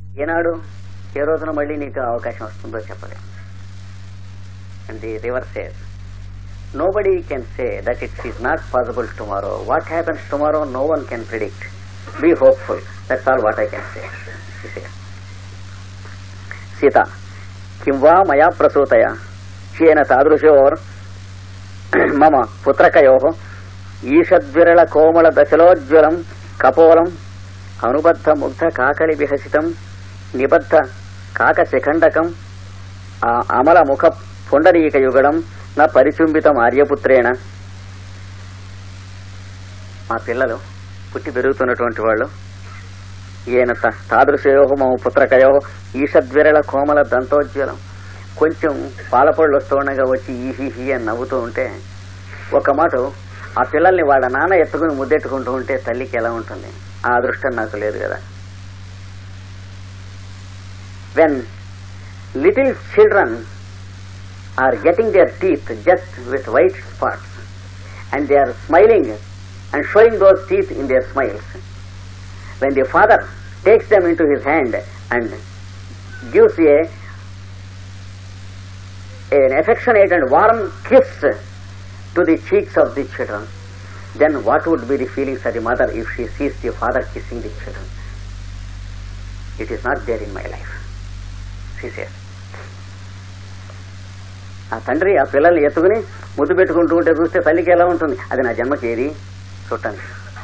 ఏనాడు ఏ రోజున మళ్ళీ నీకు అవకాశం వస్తుందో చెప్పలేం and the reverse says nobody can say that it is not possible tomorrow what happens tomorrow no one can predict be hopeful that's all what I can say Sita కిం వా మయా ప్రసూతయ చేన తాదృశోర్ మమ పుత్రకయో ఈషద్విరళ కోమల దశలోజ్వలం కపోలం అనుబద్ధ ముగ్ధ కాకలి విహసితం నిబద్ధ కాక శిఖండకం ఆ అమల ముఖ పుండరీక యుగడం నా పరిచుంబితం ఆర్యపుత్రేణ మా పిల్లలు పుట్టి పెరుగుతున్నటువంటి వాళ్ళు ఈయన త- తాదృశయో మమ పుత్రకయో ఈషద్విరళ కోమల దంతోజ్వలం కొంచెం పాలపళ్ళు వస్తూ ఉండగా వచ్చి ఈహి అని నవ్వుతూ ఉంటే ఒక మాట ఆ పిల్లల్ని వాళ్ళ నాన్న ఎత్తుకుని ముద్దెట్టుకుంటూ ఉంటే తల్లికి ఎలా ఉంటుంది ఆ అదృష్టం నాకు లేదు కదా when little children are getting their teeth just with white spots and they are smiling and showing those teeth in their smiles when the father takes them into his hand and gives a an affectionate and warm kiss to the cheeks of the children, then what would be the feelings of the mother if she sees the father kissing the children? It is not there in my life, she says. ఆ తండ్రి ఆ పిల్లల్ని ఎత్తుకుని ముద్దు పెట్టుకుంటూ ఉంటే చూస్తే తల్లికి ఎలా ఉంటుంది అది నా జన్మకి ఏది చూడటానికి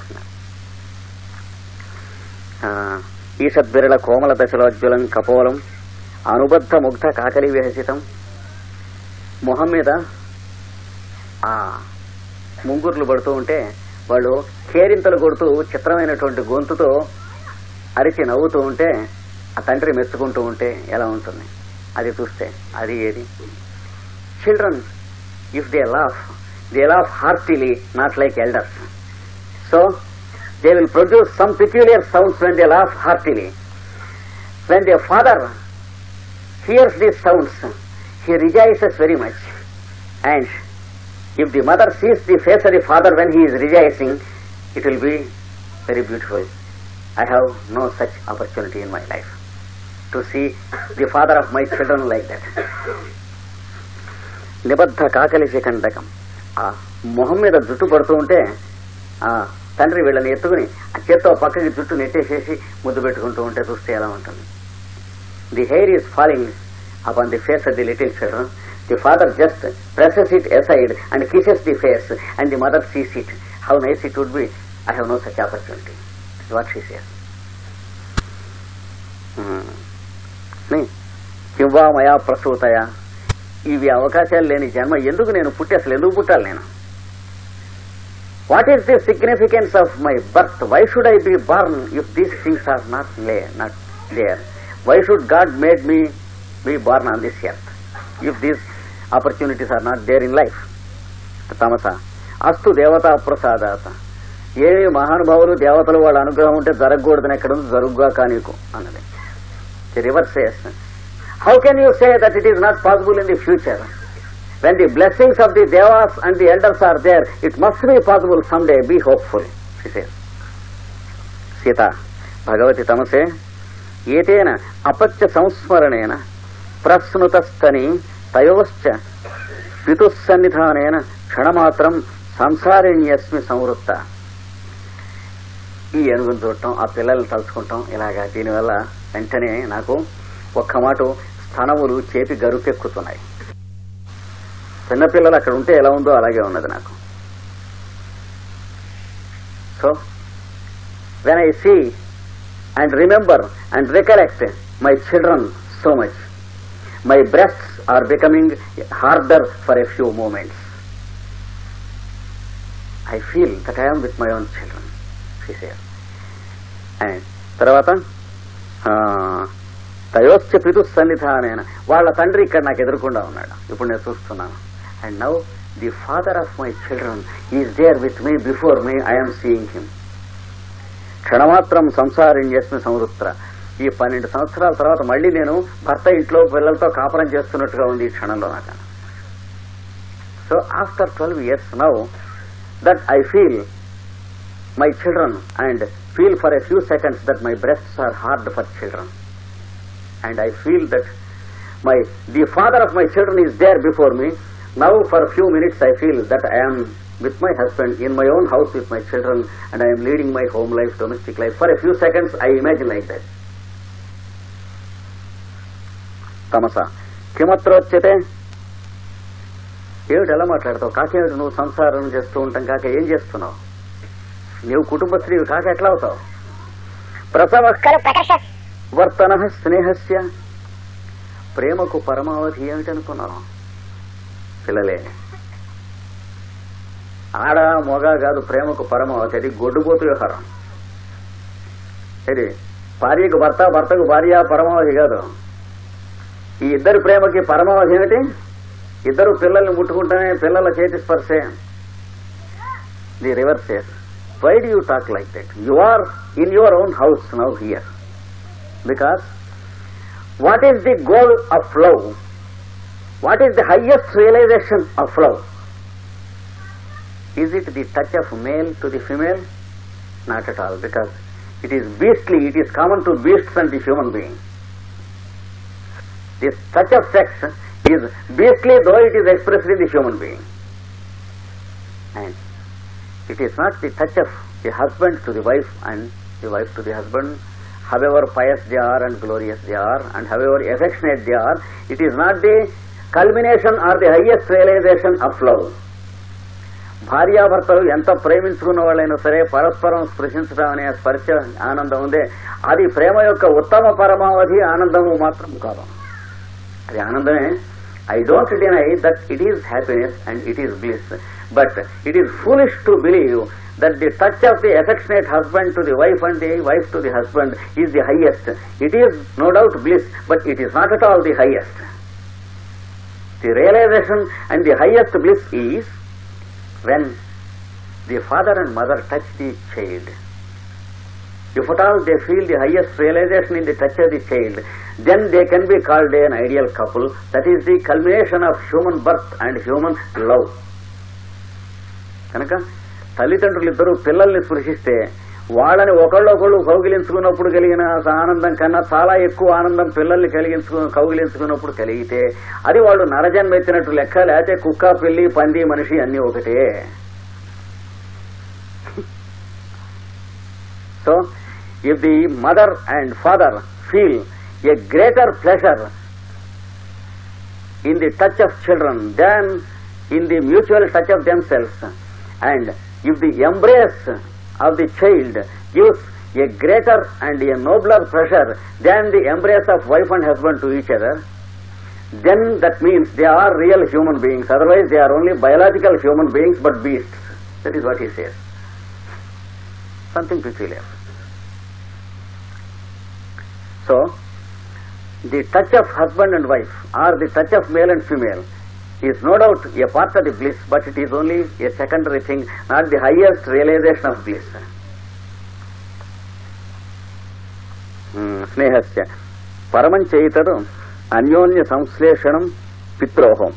ఆ, ఈషద్విరళ కోమల దశలోజ్వలం కపోలం అనుబద్ధ ముగ్ధ కాకలి విహసితం మొహం మీద ఆ ముంగుర్లు పడుతూ ఉంటే వాళ్ళు కేరింతలు కొడుతూ చిత్రమైనటువంటి గొంతుతో అరిచి నవ్వుతూ ఉంటే ఆ తండ్రి మెచ్చుకుంటూ ఉంటే ఎలా ఉంటుంది అది చూస్తే అది ఏది children if they laugh they laugh heartily not like elders so they will produce some peculiar sounds when they laugh heartily. When their father hears these sounds, he rejoices very much. And if the mother sees the face of the father when he is rejoicing, it will be very beautiful. I have no such opportunity in my life to see the father of my children like that. నిబద్ధ కాకలి శిఖండకం ఆ మొహం మీద జుట్టు పడుతూ ఉంటే ఆ తండ్రి వీళ్ళని ఎత్తుకుని ఆ చేత్తో పక్కకి జుట్టు నెట్టేసేసి ముద్దు పెట్టుకుంటూ ఉంటే చూస్తే ఎలా ఉంటుంది the hair is falling upon the face of the little children the father just presses it aside and kisses the face and the mother sees it how nice it would be I have no such opportunity what she says కింవా మయా ప్రసూతయ ఇవి అవకాశాలు లేని జన్మ ఎందుకు నేను పుట్టి అసలు ఎందుకు పుట్టాలి నేను what is the significance of my birth why should I be born if these things are not lay not there why should God made me be born on this earth if these opportunities are not there in life తమస అస్తు దేవతా ప్రసాదాత ఏమి మహానుభావులు దేవతలు వాళ్ళ అనుగ్రహం ఉంటే జరగకూడదని ఎక్కడ ఉంది జరుగుగా కానీకు అన్నది reverse how can you say that it is not possible in the future when the blessings of the devas and the elders are there, it must be possible someday. Be hopeful, she says. Sita భగవతి తమసే ఏతేన అపత్య సంస్మరణేన ప్రస్నుతస్తని తయోశ్చ పితుస్సన్నిధానేన క్షణమాత్రం సంసారిణ్యస్మి సంవృత్త ఈ ఏనుగును చూడటం ఆ పిల్లల్ని తలుచుకుంటాం ఇలాగా దీనివల్ల వెంటనే నాకు ఒక్క మాట స్థనములు చేపి గరుకెక్కుతున్నాయి చిన్నపిల్లలు అక్కడ ఉంటే ఎలా ఉందో అలాగే ఉన్నది నాకు so when I see and remember and recollect my children so much my breasts are becoming harder for a few moments I feel that I'm with my own children and తర్వాత ఆ, తయోశ్చ పితు సన్నిధానైన వాళ్ళ తండ్రి ఇక్కడ నాకు ఎదురుకుండా ఉన్నాడు ఇప్పుడు నేను చూస్తున్నాను and now the father of my children is there with me before me I'm seeing him క్షణమాత్రం సంసారం చేసిన సంవృత్ర ఈ పన్నెండు సంవత్సరాల తర్వాత మళ్ళీ నేను భర్త ఇంట్లో పిల్లలతో కాపురం చేస్తున్నట్టుగా ఉంది ఈ క్షణంలో నాకు so after twelve years now that I feel my children and feel for a few seconds that my breasts are hard for children. and I feel that my the father of my children is there before me. Now for a few minutes I feel that I am with my husband in my own house with my children and I am leading my home life, domestic life. For a few seconds I imagine like that. తమస కిమత్రోచ్యతే ఏమిటి ఎలా మాట్లాడతావు కాకేమిటి నువ్వు సంసారం చేస్తూ ఉంటాం కాక ఏం చేస్తున్నావు నీవు కుటుంబ స్త్రీవి కాక ఎట్లా అవుతావు ప్రసవ ఖలు ప్రకర్ష వర్తన స్నేహస్య ప్రేమకు పరమావధి ఏమిటనుకున్నాను పిల్లలే ఆడ మొగ కాదు ప్రేమకు పరమావధి అది గొడ్డుపోతు వ్యవహారం ఇది భార్యకు భర్త భర్తకు భార్య పరమావధి కాదు ఈ ఇద్దరి ప్రేమకి పరమావధి ఏమిటి ఇద్దరు పిల్లల్ని ముట్టుకుంటేనే పిల్లల చేతి స్పర్శే the reverses why do you talk like that you are in your own house now here because what is the goal of love? What is the highest realization of love? Is it the touch of male to the female? Not at all, because it is beastly, it is common to beasts and the human being. This touch of sex is beastly though it is expressed in the human being. And it is not the touch of the husband to the wife and the wife to the husband, however pious they are and glorious they are, and however affectionate they are, it is not the culmination or the highest realization of love. భార్యాభర్తలు ఎంత ప్రేమించుకున్న వాళ్ళైనా సరే పరస్పరం స్పృశించడం అనే స్పర్శ ఆనందం ఉందే అది ప్రేమ యొక్క ఉత్తమ పరమావధి ఆనందము మాత్రం కాదు అది ఆనందమే I don't deny that it is happiness and it is bliss but it is foolish to believe that the touch of the affectionate husband to the wife and the wife to the husband is the highest it is no doubt bliss but it is not at all the highest the realisation and the highest bliss is when the father and mother touch the child If at all they feel the highest realization in the touch of the child, then they can be called an ideal couple. That is the culmination of human birth and human love. కనుక తల్లిదండ్రులు ఇద్దరు పిల్లల్ని స్పృశిస్తే వాళ్ళని ఒకళ్ళొకళ్ళు కౌగిలించుకున్నప్పుడు కలిగిన ఆనందం కన్నా చాలా ఎక్కువ ఆనందం పిల్లల్ని కలిగించుకు కౌగిలించుకున్నప్పుడు కలిగితే అది వాళ్ళు నరజన్మ ఎత్తినట్టు లెక్క లేకపోతే కుక్క పిల్లి పంది మనిషి అన్ని ఒకటే so if the mother and father feel a greater pleasure in the touch of children than in the mutual touch of themselves, and if the embrace of the child gives a greater and a nobler pleasure than the embrace of wife and husband to each other, then that means they are real human beings. Otherwise, they are only biological human beings but beasts. That is what he says. Something peculiar. So, the touch of husband and wife or the touch of male and female is no doubt a part of the bliss, but it is only a secondary thing, not the highest realization of bliss. Hmm, స్నేహస్య పరమం చేయితడు అన్యోన్య సంశ్లేషణం పిత్రోహం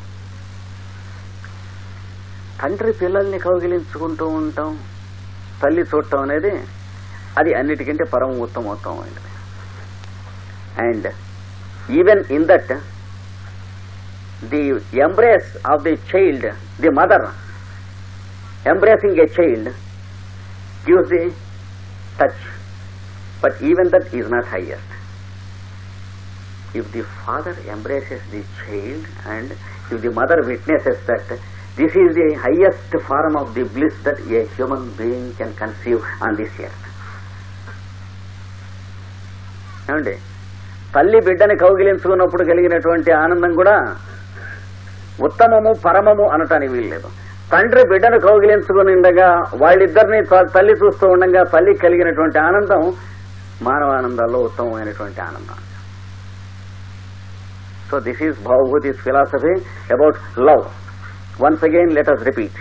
తండ్రి పిల్లల్ని కౌగిలించుకుంటూ ఉంటాం తల్లి చూడటం అనేది అది అన్నిటికంటే పరమ ఉత్తమోత్తమైనది and even in that the embrace of the child the mother embracing a child gives the touch but even that is not highest if the father embraces the child and if the mother witnesses that this is the highest form of the bliss that a human being can conceive on this earth ఏమండి తల్లి బిడ్డని కౌగిలించుకున్నప్పుడు కలిగినటువంటి ఆనందం కూడా ఉత్తమము పరమము అనటానికి వీల్లేదు తండ్రి బిడ్డను కౌగిలించుకుని ఉండగా వాళ్ళిద్దరిని త- తల్లి చూస్తూ ఉండగా తల్లి కలిగినటువంటి ఆనందం మానవ ఆనందాల్లో ఉత్తమమైనటువంటి ఆనందం so this is Bhavabhuti's philosophy about love once again let us repeat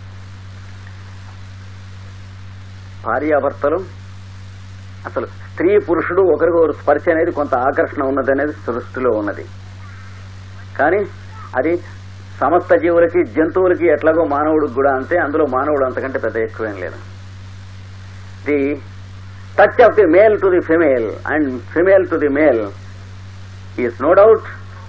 భార్యాభర్తలు అసలు స్త్రీ పురుషుడు ఒకరికొకరు స్పర్శ అనేది కొంత ఆకర్షణ ఉన్నది అనేది సృష్టిలో ఉన్నది కానీ అది సమస్త జీవులకి జంతువులకి ఎట్లాగో మానవుడికి కూడా అంతే అందులో మానవుడు అంతకంటే పెద్ద ఎక్కువేం లేదు the touch of the male to the female and female to the male is no doubt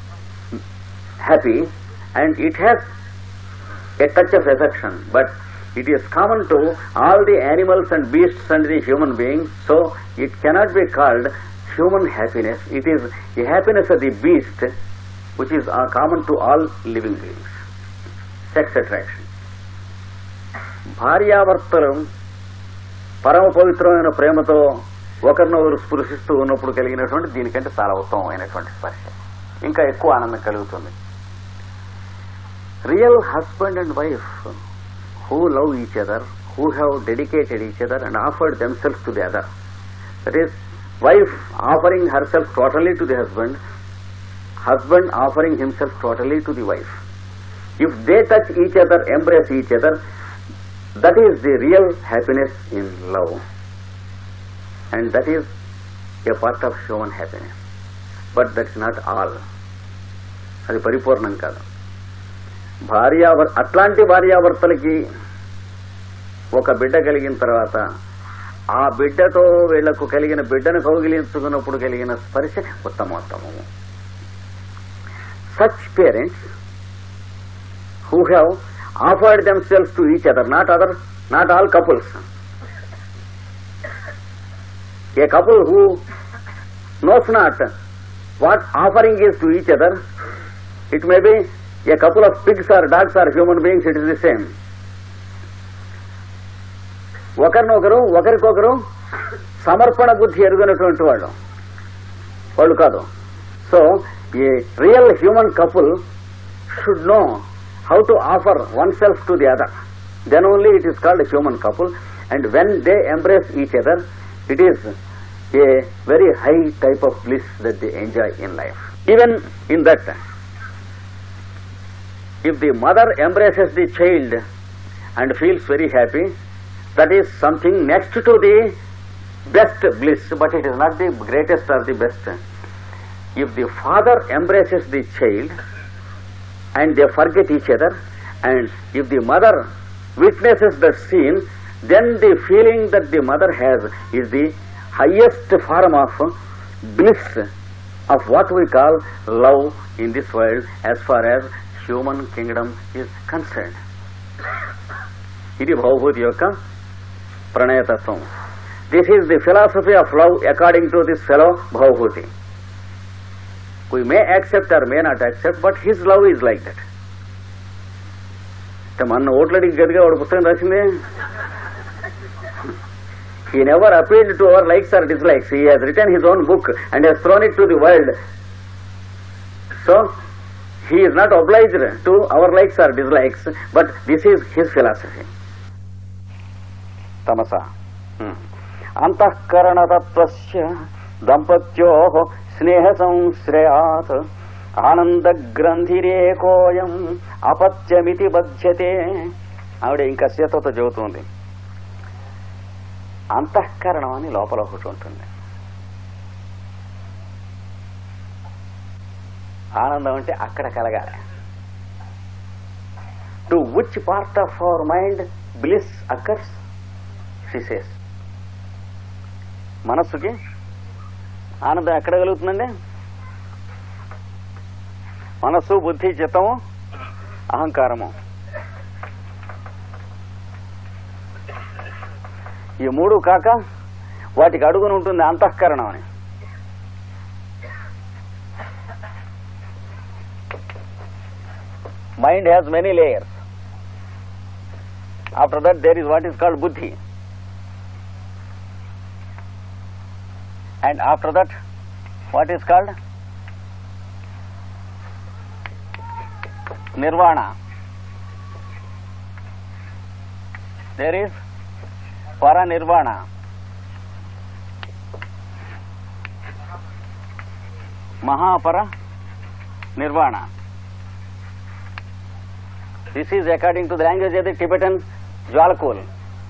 happy and it has a touch of affection, but it is common to all the animals and beasts and the human beings, so it cannot be called human happiness. It is the happiness of the beast, which is uh, common to all living beings. Sex attraction. భార్యాభర్తలు పరమ పవిత్రమైన ప్రేమతో ఒకరినొకరు స్పృశిస్తూ ఉన్నప్పుడు కలిగినటువంటి దీనికంటే చాలా ఉత్తమమైనటువంటి స్పర్శ ఇంకా ఎక్కువ ఆనందం కలుగుతుంది real husband and wife who love each other who have dedicated each other and offered themselves to the other that is wife offering her self totally to the husband husband offering himself totally to the wife if they touch each other embrace each other that is the real happiness in love and that is a part of human happiness but that is not all అది పరిపూర్ణం కాదు భార్యాభర్ అట్లాంటి భార్యాభర్తలకి ఒక బిడ్డ కలిగిన తర్వాత ఆ బిడ్డతో వీళ్లకు కలిగిన బిడ్డను కౌగిలించుకున్నప్పుడు కలిగిన స్పర్శ ఉత్తమోత్తమము such parents who have offered themselves to each other not other not all couples a couple who knows not what offering is to each other it may be a couple of pigs or dogs or human beings it is the same ఒకరినొకరు ఒకరికొకరు సమర్పణ బుద్ధి ఎరుగినటువంటి వాళ్ళు వాళ్ళు కాదు so a real human couple should know how to offer one self to the other then only it is called human couple and when they embrace each other it is a very high type of bliss that they enjoy in life even in that if the mother embraces the child and feels very happy, that is something next to the best bliss, but it is not the greatest or the best. If the father embraces the child and they forget each other, and if the mother witnesses the scene, then the feeling that the mother has is the highest form of bliss of what we call love in this world as far as human kingdom is concern ఇది భవభూతి యొక్క ప్రణయతత్వం this is the philosophy of love according to this fellow Bhavabhuti we may accept or may not accept but his love is like that మన ఓట్లడికి గదిగా వాడు పుస్తకం రాసిందే He never appealed to our likes or dislikes. He has written his own book and has thrown it to the world. So, he is not obliged to our likes or dislikes, but this is his philosophy. తమస అంతఃకరణతత్వస్య దంపత్యో స్నేహ సంశ్రయాత్ ఆనందగ్రంథిరేకోయం అపత్యమితి బధ్యతే ఆవిడ ఇంకా సీతతో చెబుతుంది అంతఃకరణం అని లోపల ఒకటి ఉంటుంది ఆనందం అంటే అక్కడ కలగాలి to which part of our mind bliss occurs ceases మనస్సుకి ఆనందం ఎక్కడ కలుగుతుందండి మనస్సు బుద్ధి చిత్తము అహంకారము ఈ మూడు కాక వాటికి అడుగుని ఉంటుంది అంతఃకరణం అని mind has many layers. After that, there is what is called buddhi. And after that, what is called nirvana. There is paranirvana. Mahapara nirvana. This is according to the language of the Tibetan Jwalakul.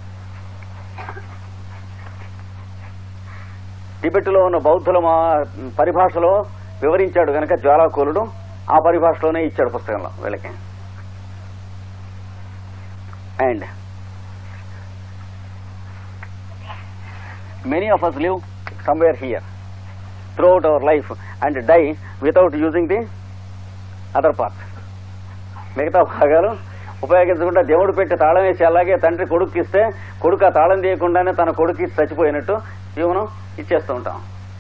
టిబెట్లో ఉన్న బౌద్ధుల మా పరిభాషలో వివరించాడు గనక జ్వాలాకూలుడు ఆ పరిభాషలోనే ఇచ్చాడు పుస్తకంలో వీళ్ళకి and many of us live somewhere here throughout our life and die without using the other part. మిగతా భాగాలు ఉపయోగించకుండా దేవుడు పెట్టి తాళం వేసి అలాగే తండ్రి కొడుకు ఇస్తే కొడుకు ఆ తాళం తీయకుండానే తన కొడుకు ఇచ్చి చచ్చిపోయినట్టు జీవనం ఇచ్చేస్తూ ఉంటాం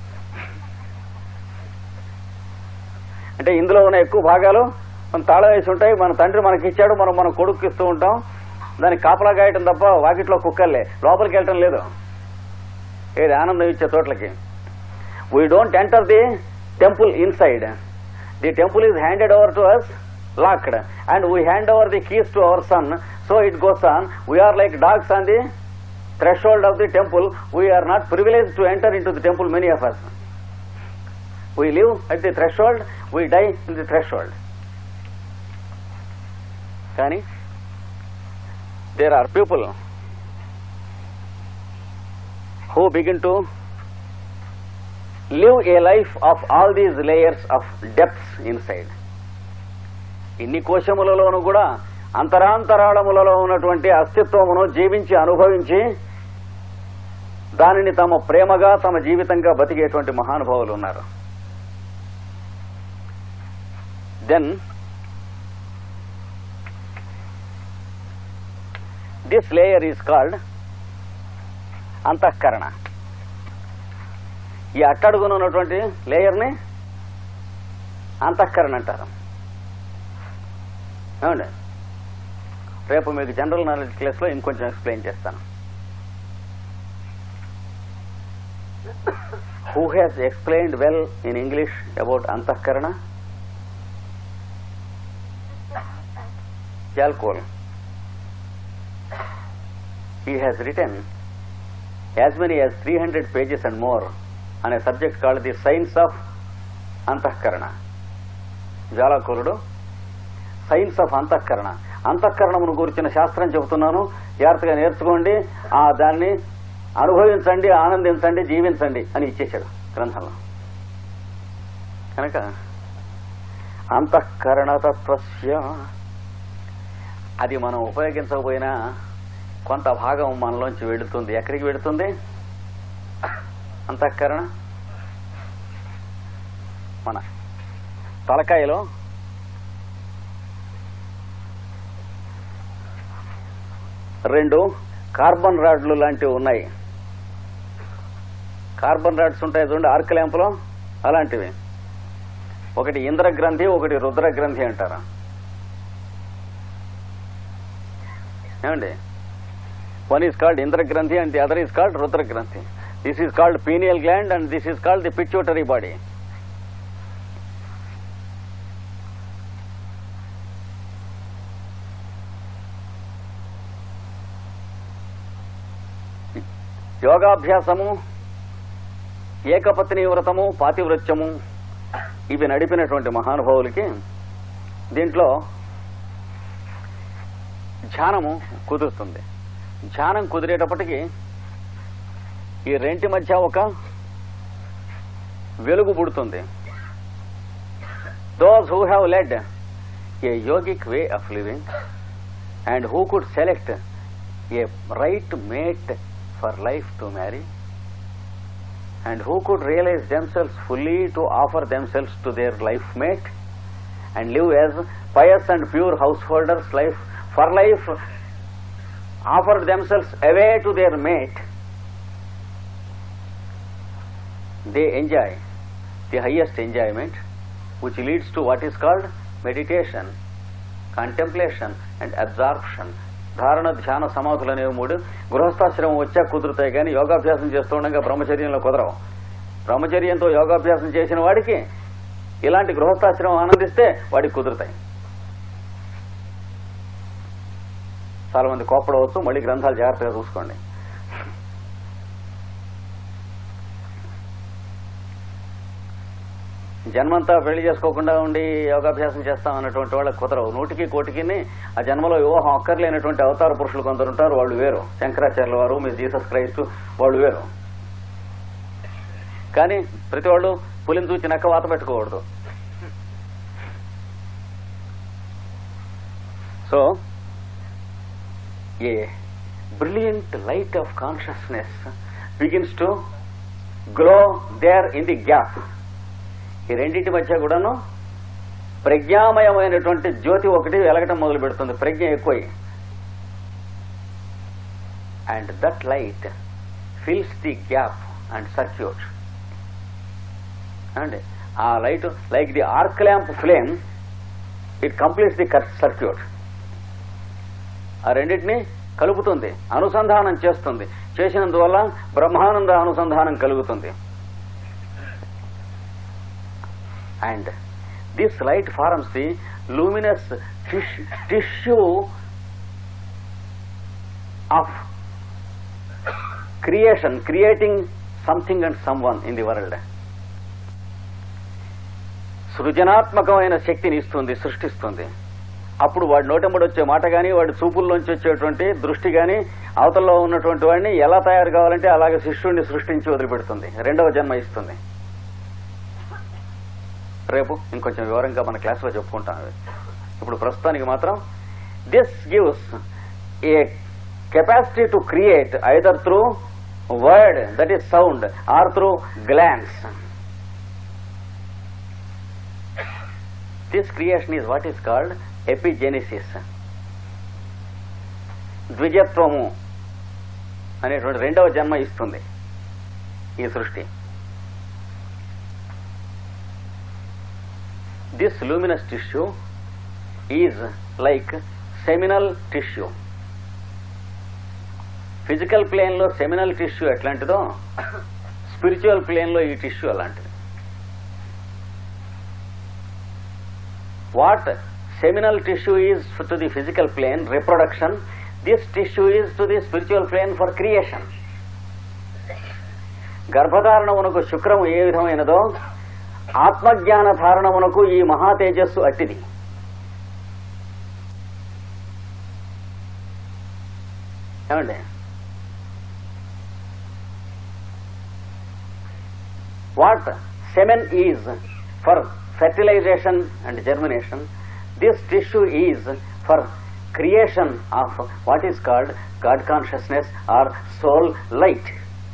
అంటే ఇందులో ఉన్న ఎక్కువ భాగాలు మన తాళం వేసి ఉంటాయి మన తండ్రి మనకి ఇచ్చాడు మనం మన కొడుకు ఇస్తూ ఉంటాం దానికి కాపలా గాయటం తప్ప వాకిట్లో కుక్కర్లే లోపలికి వెళ్ళటం లేదు ఏది ఆనందం ఇచ్చే చోట్లకి we don't enter the temple inside the temple is handed over to us locked and we hand over the keys to our son so it goes on we're like dogs on the threshold of the temple, we are not privileged to enter into the temple, many of us. We live at the threshold, we die in the threshold. కానీ there are people who begin to live a life of all these layers of depths inside. ఇన్ని కోశములలోనూ కూడా అంతరాంతరాళములలో ఉన్నటువంటి అస్తిత్వమును జీవించి అనుభవించి దానిని తమ ప్రేమగా తమ జీవితంగా బతికేటువంటి మహానుభావులు ఉన్నారు then this layer is called అంతఃకరణ ఈ అట్టడుగున ఉన్నటువంటి లేయర్ని అంతఃకరణ అంటారు ఏమండి రేపు మీకు జనరల్ నాలెడ్జ్ క్లాస్లో ఇంకొంచెం ఎక్స్ప్లెయిన్ చేస్తాను who has explained well in English about అంతఃకరణ Jalkol. He has written as many as 300 pages and more on a subject called the science of అంతఃకరణ జాలకురుడు సైన్స్ ఆఫ్ అంతఃకరణ అంతఃకరణమును గురించిన శాస్త్రం చెబుతున్నాను జాగ్రత్తగా నేర్చుకోండి ఆ దాన్ని అనుభవించండి ఆనందించండి జీవించండి అని ఇచ్చేశాడు గ్రంథంలో కనుక అంతఃకరణతత్వస్య అది మనం ఉపయోగించకపోయినా కొంత భాగం మనలోంచి వెళుతుంది ఎక్కడికి వెళుతుంది అంతఃకరణ మన తలకాయలో రెండు కార్బన్ రాడ్లు లాంటివి ఉన్నాయి కార్బన్ రాడ్స్ ఉంటాయి చూడండి ఆర్క్ ల్యాంపులో అలాంటివి ఒకటి ఇంద్రగ్రంథి ఒకటి రుద్రగ్రంథి అంటారు ఏమండి వన్ ఈజ్ కాల్డ్ ఇంద్రగ్రంథి and the other is called రుద్రగ్రంథి this is called pineal gland and this is called the pituitary body యోగాభ్యాసము ఏకపత్ని వ్రతము పాతివృత్యము ఇవి నడిపినటువంటి మహానుభావులకి దీంట్లో ధ్యానము కుదురుతుంది ధ్యానం కుదిరేటప్పటికి ఈ రెంటి మధ్య ఒక వెలుగు పుడుతుంది those who have led a yogic way of living and who could select a right mate for life to marry and who could realize themselves fully to offer themselves to their life mate and live as pious and pure householders life for life offer themselves away to their mate they enjoy the highest enjoyment which leads to what is called meditation contemplation and absorption ధారణ ధ్యాన సమాధులు అనేవి మూడు గృహస్థాశ్రమం వచ్చా కుదురుతాయి కానీ యోగాభ్యాసం చేస్తూ ఉండగా బ్రహ్మచర్యంలో కుదరవు బ్రహ్మచర్యంతో యోగాభ్యాసం చేసిన వాడికి ఇలాంటి గృహస్థాశ్రమం ఆనందిస్తే వాడికి కుదురుతాయి చాలా మంది కోపడవచ్చు మళ్ళీ గ్రంథాలు జాగ్రత్తగా చూసుకోండి జన్మంతా పెళ్లి చేసుకోకుండా ఉండి యోగాభ్యాసం చేస్తాం అన్నటువంటి వాళ్ళకి కుదరవు నూటికి కోటికి ఆ జన్మలో వివాహం అక్కర్లేనటువంటి అవతార పురుషులు కొందరు ఉంటారు వాళ్ళు వేరు శంకరాచార్యుల వారు మీ జీసస్ క్రైస్ట్ వాళ్ళు వేరు కానీ ప్రతి వాళ్ళు పులిని చూచి నక్క వాత పెట్టుకోకూడదు so a brilliant light of consciousness begins to glow there in the gap ఈ రెండింటి మధ్య కూడాను ప్రజ్ఞామయమైనటువంటి జ్యోతి ఒకటి వెలగటం మొదలు పెడుతుంది ప్రజ్ఞ ఎక్కువై and that light fills the gap and circuit అండి ఆ light like the arc lamp flame it completes the circuit ఆ రెండింటిని కలుపుతుంది అనుసంధానం చేస్తుంది చేసినందువల్ల బ్రహ్మానంద అనుసంధానం కలుగుతుంది and this light forms the luminous tissue of creation creating something and someone in the world సృజనాత్మకమైన శక్తిని ఇస్తుంది సృష్టిస్తుంది అప్పుడు వాడి నోటెంబడి వచ్చే మాట గాని వాడి చూపుల్లోంచి వచ్చేటువంటి దృష్టి గాని అవతల్లో ఉన్నటువంటి వాడిని ఎలా తయారు కావాలంటే అలాగే శిష్యుడిని సృష్టించి వదిలిపెడుతుంది రెండవ జన్మ ఇస్తుంది రేపు ఇంకొంచెం వివరంగా మన క్లాస్లో చెప్పుకుంటాం అవి ఇప్పుడు ప్రస్తుతానికి మాత్రం this gives a capacity to create either through word that is sound or through glance this creation is what is called epigenesis ద్విజత్వము అనేటువంటి రెండవ జన్మ ఇస్తుంది ఈ సృష్టి this luminous tissue is like seminal tissue physical plane లో seminal tissue ఎట్లాంటిదో spiritual plane లో ఈ టిష్యూ అలాంటిది what seminal tissue is to the physical plane reproduction this tissue is to the spiritual plane for creation గర్భధారణమునకు శుక్రము ఏ విధమైనదో ఆత్మజ్ఞాన ధారణమునకు ఈ మహా తేజస్సు అట్టిది ఏమండి what semen is for fertilisation and germination this tissue is for creation of what is called God consciousness or soul light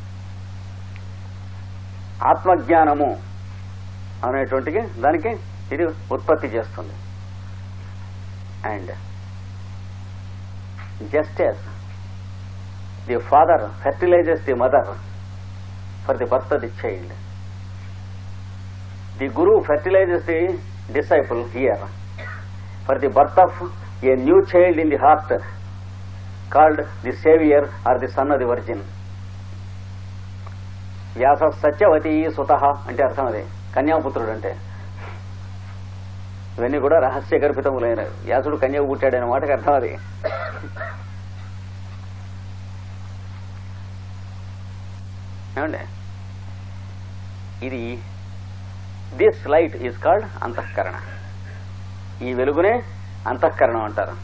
ఆత్మజ్ఞానము అనేటువంటికి దానికి ఇది ఉత్పత్తి చేస్తుంది and just as the father fertilises the mother for the birth the child the guru fertilises the disciple here for the birth of a new child in the heart called the saviour are the son of the virgin Vyasa Satyavati సుత అంటే అర్థం అది కన్యాపుత్రుడు అంటే ఇవన్నీ కూడా రహస్య గర్భితములైన వ్యాసుడు కన్యకు పుట్టాడనే మాటకి అర్థం అది ఏమండి ఇది దిస్ లైట్ ఈజ్ కాల్డ్ అంతఃకరణ ఈ వెలుగునే అంతఃకరణం అంటారు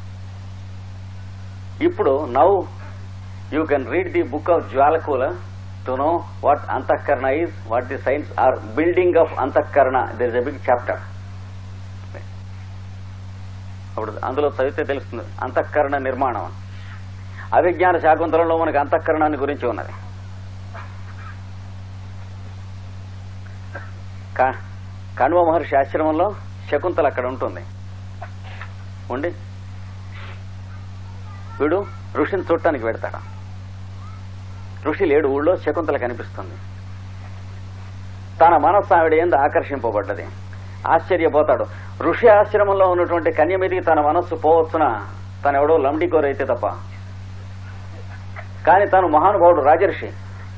ఇప్పుడు now you can read the book of జ్వాలకూల టు నో వాట్ అంతఃకరణ is what the science or building of అంతఃకరణ there is a big chapter అప్పుడు అందులో చదివితే తెలుస్తుంది అంతఃకరణ నిర్మాణం అవిజ్ఞాన శాకుంతలంలో మనకి అంతఃకరణాన్ని గురించి ఉన్నది క- కణ్వ మహర్షి ఆశ్రమంలో శకుంతల అక్కడ ఉంటుంది ఉండి వీడు ఋషిని చూడటానికి పెడతాడు ఋషి లేడు ఊళ్ళో శకుంతల కనిపిస్తుంది తన మనస్సు ఆవిడ ఏంది ఆకర్షింపబడ్డది ఆశ్చర్యపోతాడు ఋషి ఆశ్రమంలో ఉన్నటువంటి కన్య మీదకి తన మనస్సు పోవచ్చున తనెవడో లంబడికోర అయితే తప్ప కానీ తను మహానుభావుడు రాజర్షి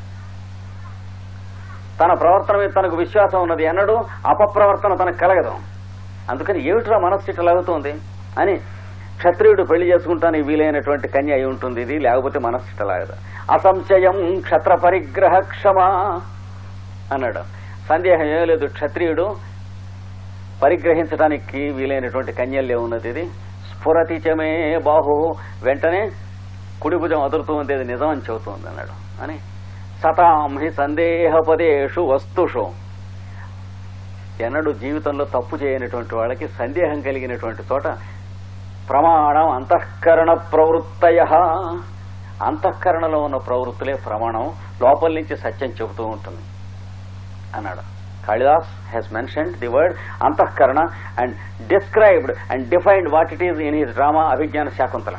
తన ప్రవర్తన మీద తనకు విశ్వాసం ఉన్నది అన్నడు అపప్రవర్తన తనకు కలగదు అందుకని ఏమిట్రా మనస్సు ఇట్లా లాగుతోంది అని క్షత్రియుడు పెళ్లి చేసుకుంటానికి వీలైనటువంటి కన్య అయి ఉంటుంది ఇది లేకపోతే మనస్సు ఇట్లా లాగదు అసంశయం క్షత్ర పరిగ్రహ క్షమా అన్నాడు సందేహం ఏం లేదు క్షత్రియుడు పరిగ్రహించడానికి వీలైనటువంటి కన్యల్లే ఉన్నది ఇది స్ఫురతి చమే బాహు వెంటనే కుడి భుజం అదురుతూ ఉంది అది నిజం అని చెబుతుంది అన్నాడు అని సతాం హి సందేహపదేషు వస్తుషు ఎన్నడూ జీవితంలో తప్పు చేయనటువంటి వాళ్ళకి సందేహం కలిగినటువంటి చోట ప్రమాణం అంతఃకరణ ప్రవృత్తయ అంతఃకరణలో ఉన్న ప్రవృత్తులే ప్రమాణం లోపల నుంచి సత్యం చెబుతూ ఉంటుంది అన్నాడు Kalidas has mentioned the word అంతఃకరణ and described and defined what it is in his drama Abhijnana Shakuntala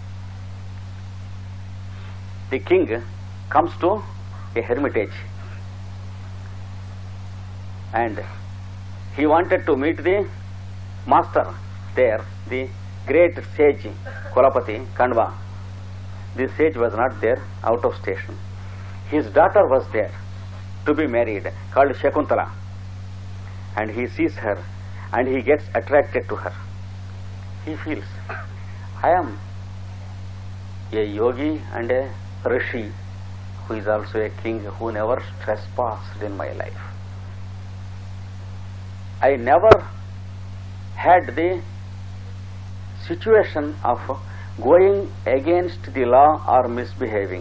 the king comes to a hermitage and he wanted to meet the master there, the great sage Kolapati Kandva. This sage was not there, out of station. His daughter was there to be married, called Shakuntala. And he sees her and he gets attracted to her. He feels, I am a yogi and a rishi who is also a king who never trespassed in my life. I never had the situation of going against the law or misbehaving.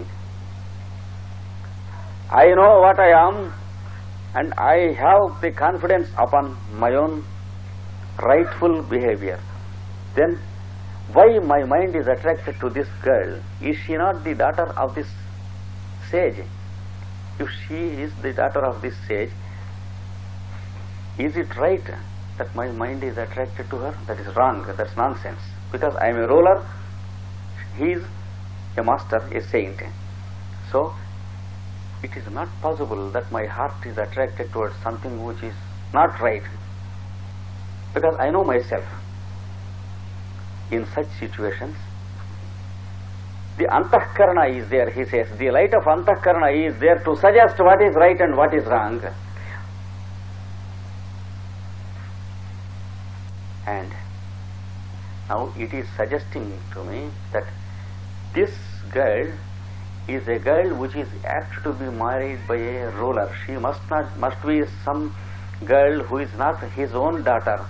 I know what I am and I have the confidence upon my own rightful behavior. Then why my mind is attracted to this girl? Is she not the daughter of this sage? If she is the daughter of this sage, is it right that my mind is attracted to her? That is wrong. That's nonsense. Because I am a ruler, he is a master, a saint. So, it is not possible that my heart is attracted towards something which is not right. Because I know myself. In such situations, the antahkarana is there, he says. The light of antahkarana is there to suggest what is right and what is wrong. And now it is suggesting to me that this girl is a girl which is apt to be married by a ruler. She must not must be some girl who is not his own daughter.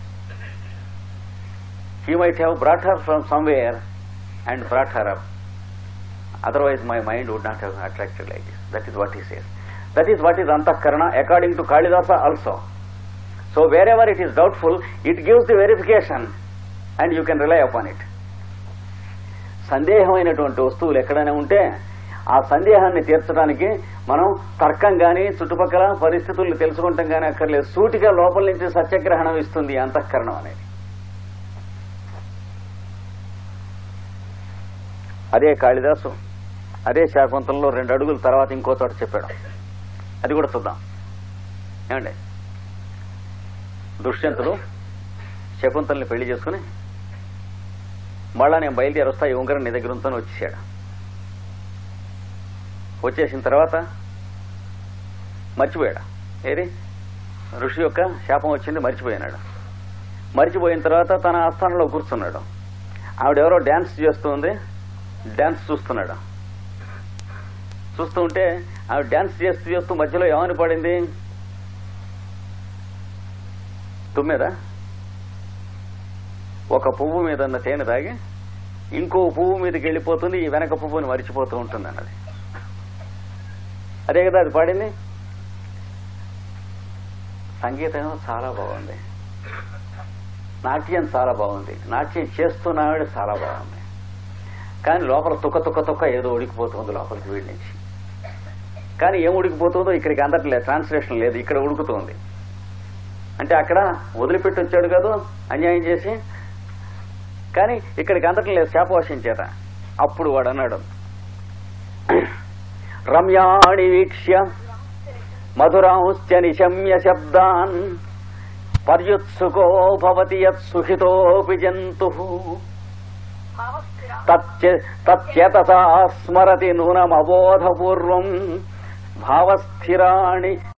He might have brought her from somewhere and brought her up. Otherwise my mind would not have attracted like this. That is what he says. That is what is antahkarana according to Kalidasa also. So wherever it is doubtful, it gives the verification and you can rely upon it. సందేహమైనటువంటి వస్తువులు ఎక్కడైనా ఉంటే ఆ సందేహాన్ని తీర్చడానికి మనం తర్కం కానీ చుట్టుపక్కల పరిస్థితుల్ని తెలుసుకుంటాం కానీ అక్కర్లేదు సూటిగా లోపల నుంచి సత్యగ్రహణం ఇస్తుంది ఈ అంతఃకరణం అనేది అదే కాళిదాసు అదే శాకుంతలంలో రెండు అడుగుల తర్వాత ఇంకో చోట చెప్పాడు అది కూడా చూద్దాం ఏమండి దుష్యంతుడు శకుంతల్ని పెళ్లి చేసుకుని మళ్ళా నేను బయలుదేరి వస్తా ఈ ఉంగరం నీ దగ్గర ఉంచుకొని వచ్చేసాడు వచ్చేసిన తర్వాత మర్చిపోయాడు ఏది ఋషి యొక్క శాపం వచ్చింది మర్చిపోయినాడు మర్చిపోయిన తర్వాత తన ఆస్థానంలో కూర్చున్నాడు ఆవిడెవరో డ్యాన్స్ చేస్తుంది డ్యాన్స్ చూస్తున్నాడు చూస్తూ ఉంటే ఆవిడ డ్యాన్స్ చేస్తూ చేస్తూ మధ్యలో ఏమని పడింది తుమ్మెద ఒక పువ్వు మీద ఉన్న తేనె తాగి ఇంకో పువ్వు మీదకి వెళ్ళిపోతుంది ఈ వెనక పువ్వుని మరిచిపోతూ ఉంటుంది అన్నది అదే కదా అది పాడింది సంగీతం చాలా బాగుంది నాట్యం చాలా బాగుంది నాట్యం చేస్తున్నావిడ చాలా బాగుంది కానీ లోపల తుక్క తుక్క తుక్క ఏదో ఉడికిపోతుంది లోపలికి వీడి నుంచి కానీ ఏం ఉడికిపోతుందో ఇక్కడికి అందట్లేదు ట్రాన్స్లేషన్ లేదు ఇక్కడ ఉడుకుతుంది అంటే అక్కడ వదిలిపెట్టి వచ్చాడు కదా అన్యాయం చేసి కానీ ఇక్కడికి అందటం లేదు శాపవశం చేత అప్పుడు వాడు అన్నాడు రమ్యాణి వీక్ష్య మధురాంశ్చ నిశమ్య శబ్దాన్ పర్యుత్సుకో భవతి యత్ సుఖితోపి జంతు తచ్చేతసా స్మరతి నూనమబోధపూర్వం భావస్థిరాణి